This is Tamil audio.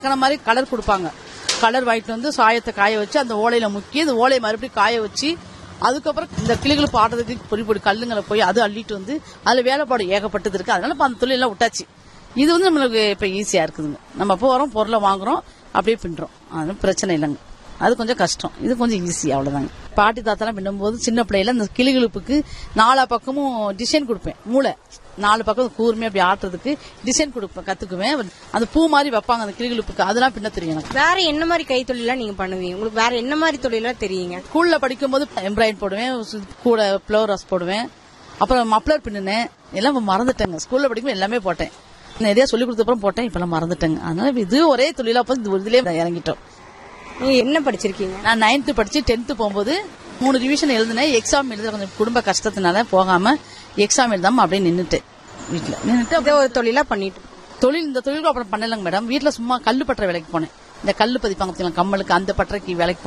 இருக்கிற மாதிரி கலர் கொடுப்பாங்க கலர் வாங்கிட்டு வந்து சாயத்தை காய வச்சு அந்த ஓலையில முக்கி அந்த ஓலையை மறுபடியும் காய வச்சு அதுக்கப்புறம் இந்த கிளிகள் பாடுறதுக்கு பொடி பொடி கல்லுங்களை போய் அது அள்ளிட்டு வந்து அதுல வேலைப்பாடு ஏகப்பட்டது இருக்கு அதனால இப்ப அந்த தொழில் எல்லாம் விட்டாச்சு இது வந்து நம்மளுக்கு இப்ப ஈஸியா இருக்குதுங்க நம்ம போறோம் பொருளை வாங்குறோம் அப்படியே பின்றோம் அது பிரச்சனை இல்லைங்க அது கொஞ்சம் கஷ்டம் இது கொஞ்சம் ஈஸி அவ்வளவுதாங்க பாட்டி தாத்தாலாம் பின்னும்போது சின்ன பிள்ளையில இந்த கிளிகளுப்புக்கு நாலா பக்கமும் டிசைன் கொடுப்பேன் மூளை நாலு பக்கம் கூர்மையா அப்படி ஆட்டுறதுக்கு டிசைன் கொடுப்பேன் கத்துக்குவேன் அந்த பூ மாதிரி வைப்பாங்க அந்த கிளிகளுப்புக்கு அதெல்லாம் பின்ன தெரியும் எனக்கு வேற என்ன மாதிரி கைத்தொழிலாம் நீங்க பண்ணுவீங்க உங்களுக்கு வேற என்ன மாதிரி தொழிலாம் தெரியுங்க ஸ்கூல்ல படிக்கும்போது எம்ப்ராய்ட் போடுவேன் சு- கூட ஃபிளவர்ஸ் போடுவேன் அப்புறம் மப்ளர் பின்னுனேன் எல்லாம் இப்ப மறந்துட்டேங்க ஸ்கூல்ல படிக்கும்போது எல்லாமே போட்டேன் நிறைய சொல்லி கொடுத்த அப்புறம் போட்டேன் இப்பெல்லாம் மறந்துட்டேங்க அதனால இப்ப இது ஒரே தொழிலா போய் இந்த ஒரு இதுலயே இறங்கிட்டோம் நீங்க என்ன படிச்சிருக்கீங்க நான் நைன்த்து படிச்சு டென்த்து போகும்போது மூணு ரிவிஷன் எழுதினேன் எக்ஸாம் எழுத கொஞ்சம் குடும்ப கஷ்டத்தினால போகாம எக்ஸாம் எழுதாம அப்படியே நின்னுட்டேன் வீட்டுல நின்னுட்டு இதை ஒரு தொழிலா பண்ணிட்டு தொழில் இந்த தொழிலுக்கு அப்புறம் பண்ணலங்க மேடம் வீட்டுல சும்மா கல்லு பற்ற வேலைக்கு போனேன் இந்த கல்லு பதிப்பாங்க பார்த்தீங்களா, கம்மலுக்கு அந்த பட்டறைக்கு வேலைக்கு